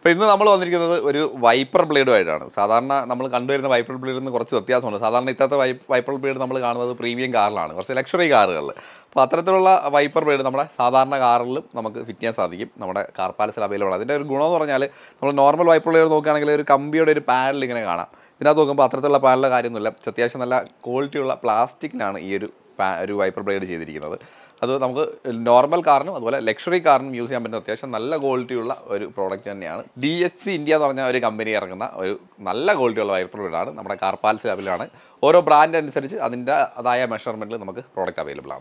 അപ്പോൾ ഇന്ന് നമ്മൾ വന്നിരിക്കുന്നത് ഒരു വൈപ്പർ ബ്ലേഡുമായിട്ടാണ് സാധാരണ നമ്മൾ കണ്ടുവരുന്ന വൈപ്പർ ബ്ലേഡിൽ നിന്ന് കുറച്ച് വ്യത്യാസമുണ്ട് സാധാരണ ഇത്തരത്തെ വൈ വൈപ്പർ ബ്ലേഡ് നമ്മൾ കാണുന്നത് പ്രീമിയം കാറിലാണ് കുറച്ച് ലക്ഷറി കാറുകളിൽ അപ്പോൾ അത്തരത്തിലുള്ള വൈപ്പർ ബ്ലേഡ് നമ്മുടെ സാധാരണ കാറിലും നമുക്ക് ഫിറ്റ് ചെയ്യാൻ സാധിക്കും നമ്മുടെ കാർ പാലസിൽ അവൈലബിൾ ആണ് അതിൻ്റെ ഒരു ഗുണമെന്ന് പറഞ്ഞാൽ നമ്മൾ നോർമൽ വൈപ്പർ ബ്ലേഡ് നോക്കുകയാണെങ്കിൽ ഒരു കമ്പിയുടെ ഒരു പാനൽ ഇങ്ങനെ കാണാം ഇതിനകത്ത് നോക്കുമ്പോൾ അത്തരത്തിലുള്ള പാനലിൻ്റെ കാര്യമൊന്നുമില്ല അത്യാവശ്യം നല്ല ക്വാളിറ്റിയുള്ള പ്ലാസ്റ്റിക്കിനാണ് ഈ ഒരു പാ- ഒരു വൈപ്പർ ബ്ലേഡ് ചെയ്തിരിക്കുന്നത് അത് നമുക്ക് നോർമൽ കാറിനും അതുപോലെ ലക്ഷറി കാറിനും യൂസ് ചെയ്യാൻ പറ്റുന്ന അത്യാവശ്യം നല്ല ക്വാളിറ്റിയുള്ള ഒരു പ്രോഡക്റ്റ് തന്നെയാണ് ഡി എച്ച് സി ഇന്ത്യ എന്ന് പറഞ്ഞ ഒരു കമ്പനി ഇറങ്ങുന്ന ഒരു നല്ല ക്വാളിറ്റിയുള്ള വൈപ്പർ ബ്ലേഡാണ് നമ്മുടെ കാർ പാൽസ് ലെവലാണ് ഓരോ ബ്രാൻഡ് അനുസരിച്ച് അതിൻ്റെ അതായ മെഷർമെൻറ്റിൽ നമുക്ക് പ്രോഡക്റ്റ് അവൈലബിൾ ആണ്